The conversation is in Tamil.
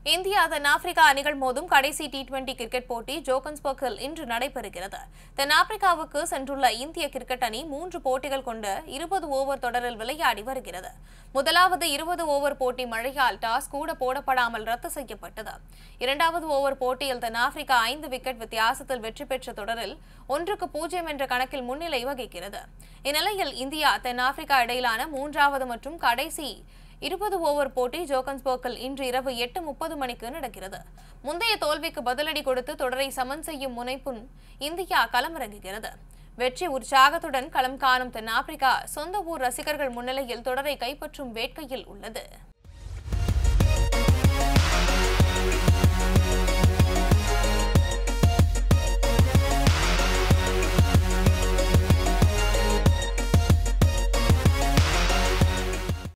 இந்தியா தென்னாப்பிரிக்கா அணிகள் மோதும் கடைசி டி டுவெண்டி கிரிக்கெட் போட்டி ஜோகன்ஸ்பர்க்கில் இன்று நடைபெறுகிறது தென்னாப்பிரிக்காவுக்கு சென்றுள்ள இந்திய கிரிக்கெட் அணி மூன்று போட்டிகள் கொண்ட இருபது ஓவர் தொடரில் விளையாடி வருகிறது முதலாவது இருபது ஓவர் போட்டி மழையால் டாஸ் கூட போடப்படாமல் ரத்து செய்யப்பட்டது இரண்டாவது ஓவர் போட்டியில் தென்னாப்பிரிக்கா ஐந்து விக்கெட் வித்தியாசத்தில் வெற்றி பெற்ற தொடரில் ஒன்றுக்கு பூஜ்ஜியம் என்ற கணக்கில் முன்னிலை வகிக்கிறது இந்நிலையில் இந்தியா தென்னாப்பிரிக்கா இடையிலான மூன்றாவது மற்றும் கடைசி இருபது ஓவர் போட்டி ஜோகன்ஸ்பர்க்கில் இன்று இரவு எட்டு முப்பது மணிக்கு நடக்கிறது முந்தைய தோல்விக்கு பதிலடி கொடுத்து தொடரை சமன் செய்யும் முனைப்புன் இந்தியா களமிறங்குகிறது வெற்றி உற்சாகத்துடன் களம் காணும் தென்னாப்பிரிக்கா சொந்த ஊர் ரசிகர்கள் முன்னிலையில் தொடரை கைப்பற்றும் வேட்கையில் உள்ளது